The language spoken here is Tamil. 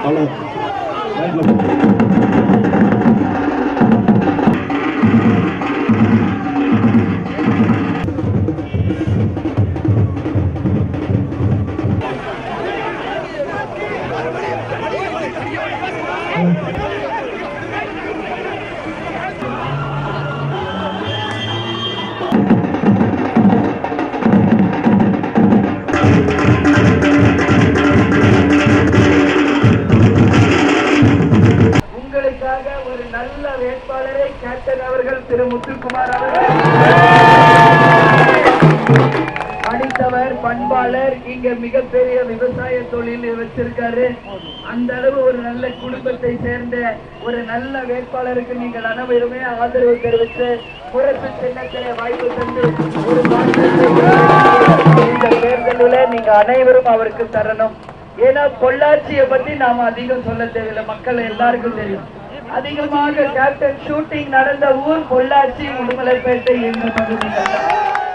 அவ்வளோ லைன்ல உங்களுக்காக ஒரு நல்ல வேட்பாளரை கேப்டன் அவர்கள் திரு முத்துக்குமார் அவர்கள் படித்தவர் பண்பாளர் இங்க மிகப்பெரிய விவசாய தொழில் வச்சிருக்காரு அந்த அளவு ஒரு நல்ல குடும்பத்தை சேர்ந்த ஒரு நல்ல வேட்பாளருக்கு நீங்கள் அனைவருமே ஆதரவு தெரிவித்து புரட்சி சின்னத்திலே வாய்ப்பு தந்து ஒரு மாற்றத்தை இந்த தேர்தலில் நீங்க அனைவரும் அவருக்கு தரணும் ஏன்னா பொள்ளாச்சியை பத்தி நாம அதிகம் சொல்ல தேவையில்லை மக்கள் எல்லாருக்கும் தெரியும் அதிகமாக கேப்டன் ஷூட்டிங் நடந்த ஊர் பொள்ளாச்சி உடுமலைப்பேட்டை என்ற பகுதிகள் தான்.